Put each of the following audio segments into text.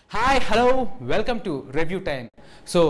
hi hello welcome to review time so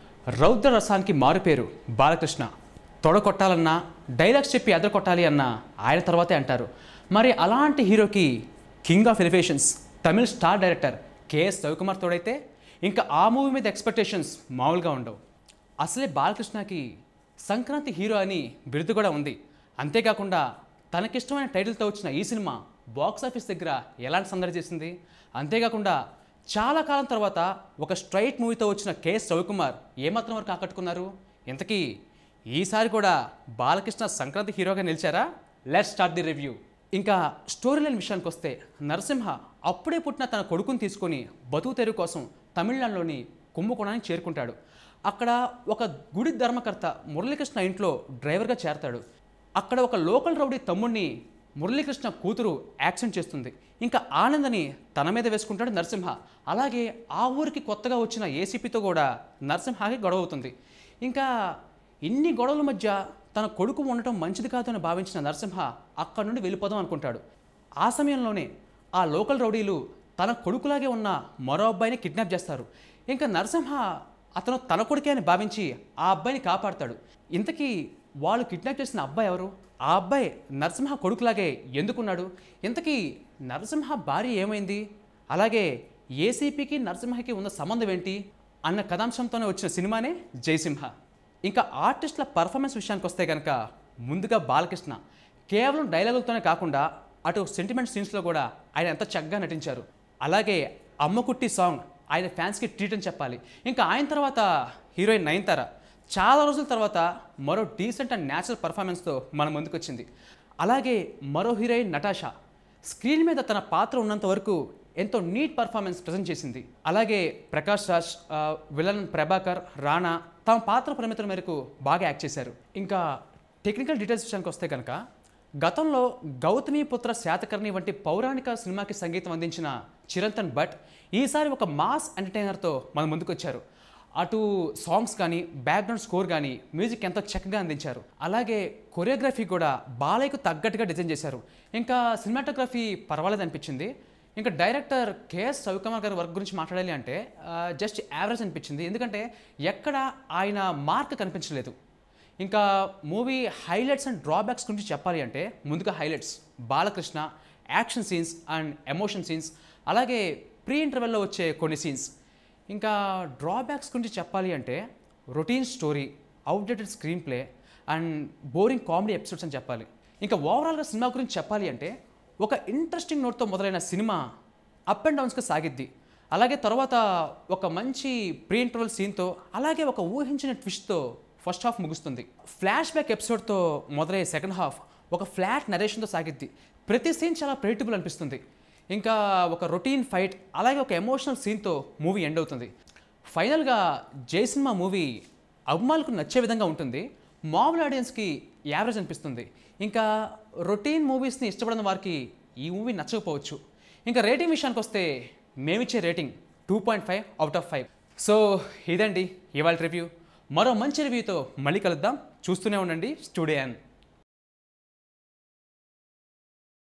రౌద్ర రసానికి మారుపేరు బాలకృష్ణ తొడ కొట్టాలన్నా డైలాగ్స్ చెప్పి ఎదర కొట్టాలి అన్నా ఆయన తర్వాతే అంటారు మరి అలాంటి హీరోకి king of elevations Tamil star director KS Ravikumar తోడైతే ఇంకా ఆ మూవీ మీద ఎక్స్పెక్టేషన్స్ మామూలుగా ఉండవు అసలే బాలకృష్ణకి సంక్రాంతి హీరో అని బిరుదు కూడా ఉంది అంతేకాకుండా తనకిష్టమైన టైటిల్తో వచ్చిన ఈ సినిమా బాక్స్ ఆఫీస్ దగ్గర ఎలాంటి సందడి చేసింది అంతేకాకుండా చాలా కాలం తర్వాత ఒక స్ట్రైట్ మూవీతో వచ్చిన కేఎస్ రవికుమార్ ఏమాత్రం వరకు ఆకట్టుకున్నారు ఇంతకీ ఈసారి కూడా బాలకృష్ణ సంక్రాంతి హీరోగా నిలిచారా లెట్ స్టార్ట్ ది రివ్యూ ఇంకా స్టోరీ లైన్ విషయానికి వస్తే నరసింహ అప్పుడే పుట్టిన తన కొడుకుని తీసుకొని బతుకు తెరువు కోసం తమిళనాడులోని కుంభకోణానికి చేరుకుంటాడు అక్కడ ఒక గుడి ధర్మకర్త మురళీకృష్ణ ఇంట్లో డ్రైవర్గా చేరతాడు అక్కడ ఒక లోకల్ రౌడీ తమ్ముడిని మురళీకృష్ణ కూతురు యాక్సిడెంట్ చేస్తుంది ఇంకా ఆనందని తన మీద వేసుకుంటాడు నరసింహ అలాగే ఆ ఊరికి కొత్తగా వచ్చిన ఏసీపీతో కూడా నరసింహకి గొడవ అవుతుంది ఇంకా ఇన్ని గొడవల మధ్య తన కొడుకు ఉండటం మంచిది కాదు అని భావించిన నరసింహ అక్కడి నుండి వెళ్ళిపోదాం అనుకుంటాడు ఆ సమయంలోనే ఆ లోకల్ రౌడీలు తన కొడుకులాగే ఉన్న మరో అబ్బాయిని కిడ్నాప్ చేస్తారు ఇంకా నరసింహ అతను తన కొడుకే అని భావించి ఆ అబ్బాయిని కాపాడతాడు ఇంతకీ వాళ్ళు కిడ్నాప్ చేసిన అబ్బాయి ఎవరు ఆ అబ్బాయి నరసింహ కొడుకులాగే ఎందుకున్నాడు ఇంతకీ నరసింహ భార్య ఏమైంది అలాగే ఏసీపీకి నరసింహకి ఉన్న సంబంధం ఏంటి అన్న కథాంశంతోనే వచ్చిన సినిమానే జయసింహ ఇంకా ఆర్టిస్టుల పర్ఫార్మెన్స్ విషయానికి వస్తే కనుక ముందుగా బాలకృష్ణ కేవలం డైలాగులతోనే కాకుండా అటు సెంటిమెంట్ సీన్స్లో కూడా ఆయన ఎంత చక్కగా నటించారు అలాగే అమ్మకుట్టి సాంగ్ ఆయన ఫ్యాన్స్కి ట్రీట్ అని చెప్పాలి ఇంకా ఆయన తర్వాత హీరోయిన్ నయనతార చాలా రోజుల తర్వాత మరో డీసెంట్ అండ్ న్యాచురల్ పర్ఫార్మెన్స్తో మన ముందుకు వచ్చింది అలాగే మరో హీరోయిన్ నటాషా స్క్రీన్ మీద తన పాత్ర ఉన్నంత వరకు ఎంతో నీట్ పర్ఫార్మెన్స్ ప్రజెంట్ చేసింది అలాగే ప్రకాష్ రాజ్ ఆ, విలన్ ప్రభాకర్ రాణా తమ పాత్ర పరిమితుల మేరకు బాగా యాక్ట్ చేశారు ఇంకా టెక్నికల్ డీటెయిల్స్ విషయానికి వస్తే కనుక గతంలో గౌతమి పుత్ర శాతకర్ణి వంటి పౌరాణిక సినిమాకి సంగీతం అందించిన చిరంతన్ భట్ ఈసారి ఒక మాస్ ఎంటర్టైనర్తో మన ముందుకు వచ్చారు అటు సాంగ్స్ కానీ బ్యాక్గ్రౌండ్ స్కోర్ కానీ మ్యూజిక్ ఎంతో చక్కగా అందించారు అలాగే కొరియోగ్రఫీ కూడా బాలయ్యకు తగ్గట్టుగా డిజైన్ చేశారు ఇంకా సినిమాటోగ్రఫీ పర్వాలేదు అనిపించింది ఇంకా డైరెక్టర్ కేఎస్ రవికుమార్ గారి వర్క్ గురించి మాట్లాడాలి అంటే జస్ట్ యావరేజ్ అనిపించింది ఎందుకంటే ఎక్కడ ఆయన మార్క్ కనిపించలేదు ఇంకా మూవీ హైలైట్స్ అండ్ డ్రాబ్యాక్స్ గురించి చెప్పాలి అంటే ముందుగా highlights Balakrishna action scenes and emotion scenes అలాగే ప్రీ ఇంటర్వెల్లో వచ్చే కొన్ని సీన్స్ ఇంకా డ్రాబ్యాక్స్ గురించి చెప్పాలి అంటే routine story outdated screenplay and boring comedy episodes అని చెప్పాలి ఇంకా ఓవరాల్గా సినిమా గురించి చెప్పాలి అంటే ఒక ఇంట్రెస్టింగ్ నోట్తో మొదలైన సినిమా అప్ అండ్ డౌన్స్గా సాగిద్ది అలాగే తర్వాత ఒక మంచి ప్రీ ఇంటర్వల్ సీన్తో అలాగే ఒక ఊహించిన ట్విస్ట్తో ఫస్ట్ హాఫ్ ముగుస్తుంది ఫ్లాష్ బ్యాక్ ఎపిసోడ్తో మొదలయ్యే సెకండ్ హాఫ్ ఒక ఫ్లాట్ నరేషన్తో సాగిద్ది ప్రతి సీన్ చాలా ప్రెడిక్టబుల్ అనిపిస్తుంది ఇంకా ఒక రొటీన్ ఫైట్ అలాగే ఒక ఎమోషనల్ సీన్తో మూవీ ఎండ్ అవుతుంది ఫైనల్గా జై సినిమా మూవీ అభిమానులకు నచ్చే విధంగా ఉంటుంది మామూలు ఆడియన్స్కి యావరేజ్ అనిపిస్తుంది ఇంకా రొటీన్ మూవీస్ని ఇష్టపడిన వారికి ఈ మూవీ నచ్చకపోవచ్చు ఇంకా రేటింగ్ విషయానికి వస్తే మేమిచ్చే rating two point five out of five so ఇదండి ఇవాళ రివ్యూ మరో మంచి రివ్యూతో మళ్ళీ కలుద్దాం చూస్తూనే ఉండండి స్టూడియో